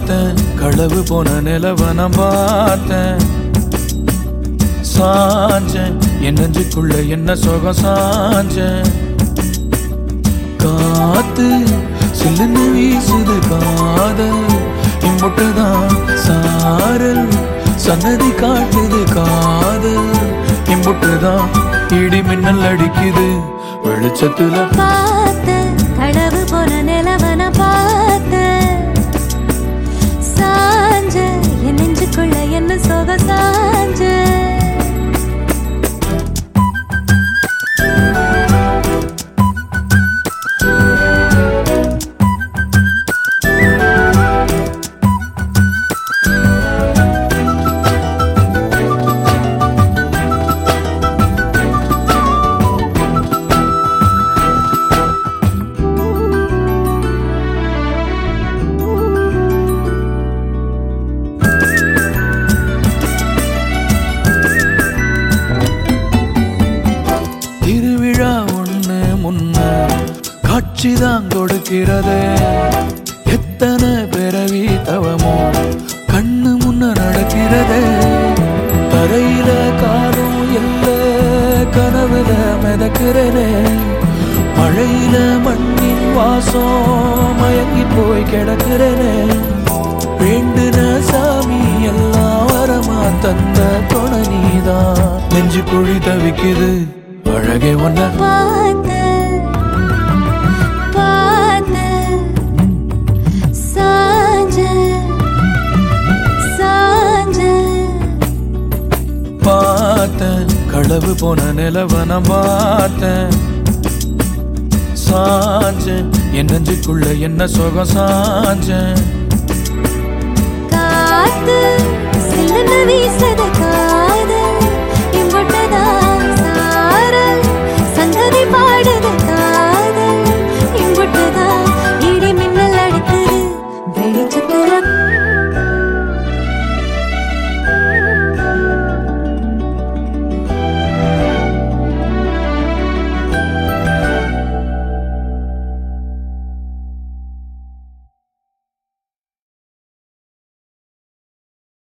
பார்த்தேன் களவு போன நிலவ நான் பார்த்தேன் சாஞ்சேன் என் நெஞ்சுக்குள்ள என்ன சுகம் சாஞ்சேன் காத்து சில்லுன்னு வீசுது காதல் இம்புட்டுதான் சாரல் சன்னதி காட்டுது காதல் இம்புட்டுதான் இடி மின்னல் அடிக்குது வெளிச்சத்துல பார்த்த கடவு போன நிலவன பார்த்த சாஞ்ச என் நெஞ்சுக்குள்ள என்ன சோக சாஞ்ச திருவிழா ஒண்ணு முன்ன காட்சிதான் கொடுக்கிறது எத்தனை பிறவி தவமோ கண்ணு முன்ன நடக்கிறது தரையில காலும் இல்ல கனவுல மிதக்கிறனே மழையில மண்ணின் வாசம் மயங்கி போய் கிடக்கிறனே வேண்டுன சாமி எல்லாம் வரமா தந்த துணை நீதான் நெஞ்சு குழி தவிக்குது அழகே ஒன்ன பார்த்த பார்த்த சாஞ்ச சாஞ்ச பார்த்தேன் களவு போன நிலவ நான் பார்த்தேன் சாஞ்சேன் என் நெஞ்சுக்குள்ள என்ன சுகம் சாஞ்சேன் காத்து சில்லுன்னு வீசுது